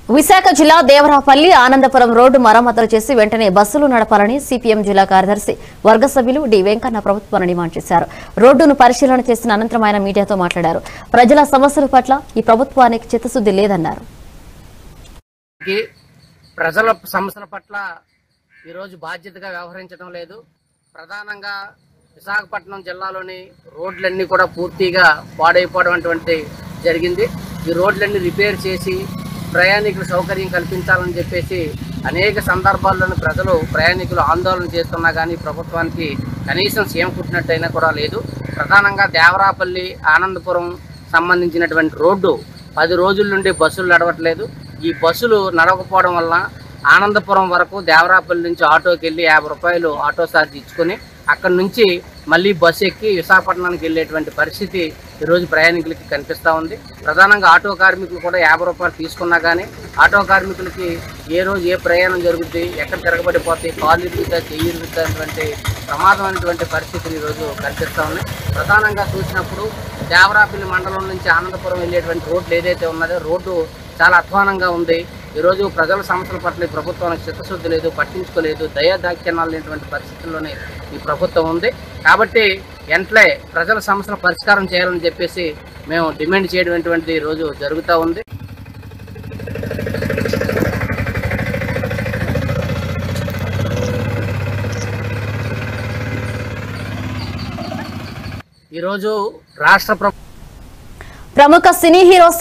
విశాఖ జిల్లా దేవరాపల్లి ఆనందపురం రోడ్డు మరమ్మతులు చేసి వెంటనే బస్సులు నడపాలని సిపిఎం జిల్లా కార్యదర్శి వర్గ సభ్యులు డి వెంకన్న ప్రభుత్వాన్ని డిమాండ్ చేశారు రోడ్డును పరిశీలన చేసిన అనంతరం ఆయన మీడియాతో మాట్లాడారు ప్రజల సమస్యల పట్ల ఈ ప్రభుత్వానికి చిత్తశుద్ది లేదన్నారు కి ప్రజల సమస్యల పట్ల ఈరోజు బాధ్యతగా వ్యవహరించడం లేదు ప్రధానంగా విశాఖపట్నం జిల్లాలోని రోడ్లన్నీ కూడా పూర్తిగా పాడైపోవడం అటువంటి జరిగింది ఈ రోడ్లన్నీ రిపేర్ చేసి ప్రయాణికుల సౌకర్యం కల్పించాలని చెప్పేసి అనేక సందర్భాల్లోని ప్రజలు ప్రయాణికులు ఆందోళన చేస్తున్నా కానీ ప్రభుత్వానికి కనీసం సీమ కుట్టినట్టయినా కూడా లేదు ప్రధానంగా దేవరాపల్లి ఆనందపురం సంబంధించినటువంటి రోడ్డు పది రోజుల నుండి బస్సులు నడవట్లేదు ఈ బస్సులు నడవకపోవడం వల్ల ఆనందపురం వరకు దేవరాపల్లి నుంచి ఆటోకి వెళ్ళి యాభై రూపాయలు ఆటో ఛార్జ్ ఇచ్చుకొని అక్కడి నుంచి మళ్ళీ బస్సు ఎక్కి విశాఖపట్నానికి వెళ్ళేటువంటి పరిస్థితి ఈరోజు ప్రయాణికులకి కనిపిస్తూ ఉంది ప్రధానంగా ఆటో కార్మికులు కూడా యాభై రూపాయలు తీసుకున్నా కానీ ఆటో కార్మికులకి ఏ రోజు ఏ ప్రయాణం జరుగుద్ది ఎక్కడ తిరగబడిపోతాయి కాలు ఇరుగుతా చెయ్యి ఇరుగుతాటువంటి ప్రమాదమైనటువంటి పరిస్థితులు ఈరోజు కనిపిస్తూ ఉన్నాయి ప్రధానంగా చూసినప్పుడు దేవరాపల్లి మండలం నుంచి ఆనందపురం వెళ్ళేటువంటి రోడ్లు ఏదైతే ఉన్నదో రోడ్డు చాలా అధ్వానంగా ఉంది ఈరోజు ప్రజల సమస్యల పట్ల ఈ ప్రభుత్వానికి చిత్తశుద్ధి లేదు పట్టించుకోలేదు దయాదాఖ్యానాలు లేనటువంటి పరిస్థితుల్లోనే ఈ ప్రభుత్వం ఉంది కాబట్టి వెంటనే ప్రజల సమస్యల పరిష్కారం చేయాలని చెప్పేసి మేము డిమాండ్ చేయడం ఈ రోజు జరుగుతూ ఉంది ఈరోజు రాష్ట్ర ప్రభుత్వం ప్రముఖ సినీ హీరో